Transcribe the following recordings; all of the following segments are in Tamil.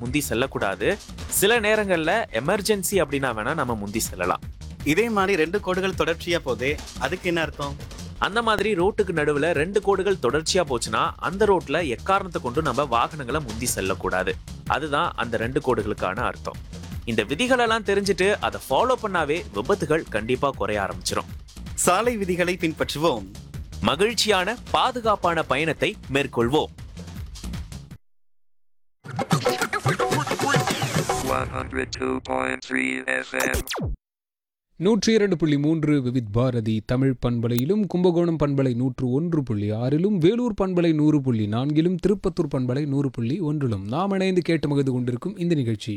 முந்தி செல்லக்கூடாது சில நேரங்கள்ல எமர்ஜென்சி அப்படின்னா வேணா நம்ம முந்தி செல்லலாம் இதே மாதிரி ரெண்டு கோடுகள் தொடர்ச்சியா போதே அதுக்கு என்ன அர்த்தம் அந்த மாதிரி ரோட்டுக்கு நடுவுல ரெண்டு கோடுகள் தொடர்ச்சியா போச்சுன்னா அந்த ரோட்ல எக்காரணத்தை கொண்டு நம்ம வாகனங்களை முந்தி செல்லக்கூடாது அதுதான் அந்த ரெண்டு கோடுகளுக்கான அர்த்தம் இந்த விதிகள் எல்லாம் தெரிஞ்சுட்டு அதை ஃபாலோ பண்ணாவே விபத்துகள் கண்டிப்பா குறைய ஆரம்பிச்சிடும் சாலை விதிகளை பின்பற்றுவோம் மகிழ்ச்சியான பாதுகாப்பான பயணத்தை மேற்கொள்வோம் 102.3 FM. நூற்றி இரண்டு புள்ளி மூன்று விவித் பாரதி தமிழ் பண்பலையிலும் கும்பகோணம் பண்பலை நூற்று ஒன்று புள்ளி ஆறிலும் வேலூர் பண்பலை நூறு புள்ளி நான்கிலும் திருப்பத்தூர் பண்பலை நூறு புள்ளி ஒன்றிலும் நாம் இணைந்து கேட்டு மகிழ்ந்து கொண்டிருக்கும் இந்த நிகழ்ச்சி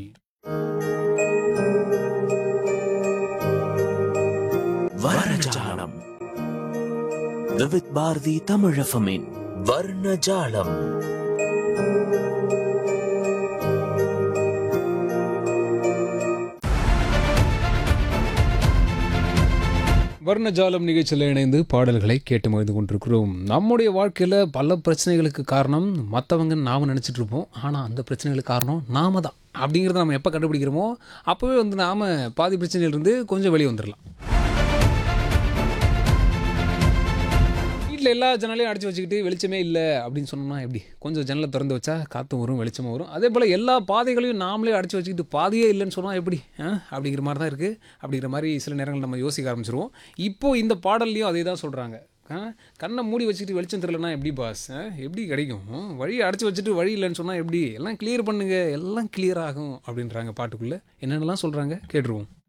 வர்ணஜாலம் விவித் பாரதி தமிழஃபமின் வர்ணஜாலம் வர்ணஜாலம் நிகழ்ச்சியில் இணைந்து பாடல்களை கேட்டு மகிழ்ந்து கொண்டிருக்கிறோம் நம்முடைய வாழ்க்கையில் பல பிரச்சனைகளுக்கு காரணம் மற்றவங்க நாம் நினச்சிட்டு இருப்போம் ஆனால் அந்த பிரச்சனைகளுக்கு காரணம் நாம தான் அப்படிங்கிறத நம்ம எப்போ கண்டுபிடிக்கிறோமோ அப்போவே வந்து நாம் பாதி பிரச்சனையிலிருந்து கொஞ்சம் வெளியே வந்துடலாம் வீட்டில் எல்லா ஜன்னலையும் அடைச்சி வச்சுக்கிட்டு வெளிச்சமே இல்லை அப்படின்னு சொன்னோம்னா எப்படி கொஞ்சம் ஜன்னலை திறந்து வச்சா காற்றும் வரும் வெளிச்சமும் வரும் அதே போல் எல்லா பாதைகளையும் நாமளே அடைச்சி வச்சுக்கிட்டு பாதையே இல்லைன்னு சொன்னால் எப்படி ஆ? அப்படிங்கிற மாதிரி தான் இருக்குது அப்படிங்கிற மாதிரி சில நேரங்கள் நம்ம யோசிக்க ஆரம்பிச்சிருவோம் இப்போது இந்த பாடல்லையும் அதே தான் சொல்கிறாங்க கண்ணை மூடி வச்சுக்கிட்டு வெளிச்சம் தெரியலனா எப்படி பாஸ் ஆ? எப்படி கிடைக்கும் ஆ? வழியை அடைச்சி வச்சுட்டு வழி இல்லைன்னு சொன்னால் எப்படி எல்லாம் கிளியர் பண்ணுங்க எல்லாம் கிளியர் ஆகும் அப்படின்றாங்க பாட்டுக்குள்ளே என்னென்னலாம் சொல்கிறாங்க கேட்டுருவோம்